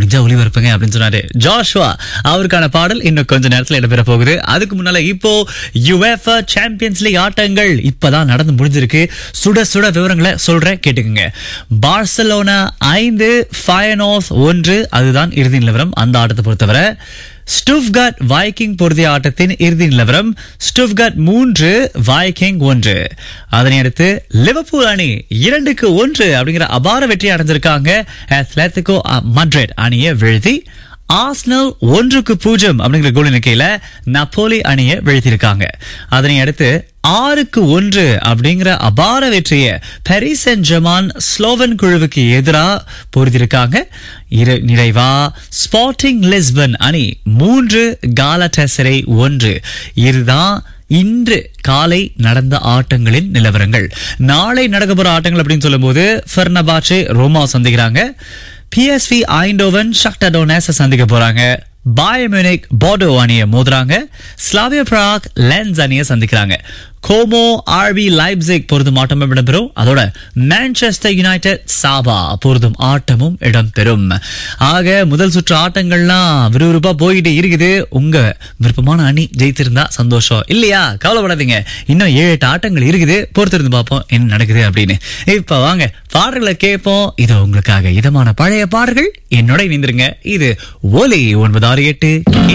முடிஞ்சா ஒளிபரப்புங்க அப்படின்னு சொன்னாரு ஜாஷ்வா அவருக்கான பாடல் இன்னும் கொஞ்ச நேரத்துல இடம்பெற போகுது அதுக்கு முன்னால இப்போ யுஎஃப்ஆ சாம்பியன்ஸ் லீக் ஆட்டங்கள் இப்பதான் நடந்து முடிஞ்சிருக்கு சுட சுட விவரங்களை சொல்றேன் கேட்டுக்குங்க பார்சலோனா ஐந்து ஃபயனோஸ் ஒன்று அதுதான் இறுதி நிலவரம் அந்த ஆட்டத்தை பொறுத்தவரை ஸ்டுஃப்காட் வைக்கிங் பொருதிய ஆட்டத்தின் இறுதி நிலவரம் ஸ்டுஃப்காட் மூன்று வைக்கிங் ஒன்று அதனை அடுத்து லிவர்பூல் அணி இரண்டுக்கு ஒன்று அப்படிங்கிற அபார வெற்றி அடைஞ்சிருக்காங்க அத்லetico மட்ரிட் அணியை வீழ்த்தி ஆஸ்னல் ஒன்றுக்கு பூஜ்ஜியம் அப்படிங்கிற கோல் எண்ணிக்கையில நப்போலி அணியை வீழ்த்தியிருக்காங்க அதனை அடுத்து ஆறுக்கு ஒன்று அப்படிங்கிற அபார வெற்றியை பாரிஸ் சென்ட் ஜெர்மான் ஸ்லோவன் குழுவுக்கு எதிராக பொருத்திருக்காங்க இரு- நிறைவா ஸ்பாட்டிங் லிஸ்பன் அணி மூன்று காலடெசரை ஒன்று இதுதான் இன்று காலை நடந்த ஆட்டங்களின் நிலவரங்கள் நாளை நடக்க போற ஆட்டங்கள் அப்படின்னு சொல்லும்போது ஃபெர்னபாச்சே ரோமா சந்திக்கிறாங்க பிஎஸ்வி ஐண்டோவன் ஷக்டா டோனேஸ சந்திக்க போறாங்க பாயர் மியூனிக் போர்டோ அணியை மோதுறாங்க ஸ்லாவியா பிராக் லென்ஸ் அணியை சந்திக்கிறாங்க கோமோ ஆர்பி லைப்சிக் பொருதும் ஆட்டமும் இடம்பெறும் அதோட மான்செஸ்டர் யுனைடெட் சாபா பொருதும் ஆட்டமும் இடம்பெறும் ஆக முதல் சுற்று ஆட்டங்கள்லாம் விறுவிறுப்பா போயிட்டு இருக்குது உங்க விருப்பமான அணி ஜெயித்திருந்தா சந்தோஷம் இல்லையா கவலைப்படாதீங்க இன்னும் ஏழு எட்டு ஆட்டங்கள் இருக்குது பொறுத்திருந்து பார்ப்போம் என்ன நடக்குது அப்படின்னு இப்ப வாங்க பாடல்களை கேட்போம் இது உங்களுக்காக இதமான பழைய பாடல்கள் என்னோட இணைந்திருங்க இது ஓலி ஒன்பது ஆறு எட்டு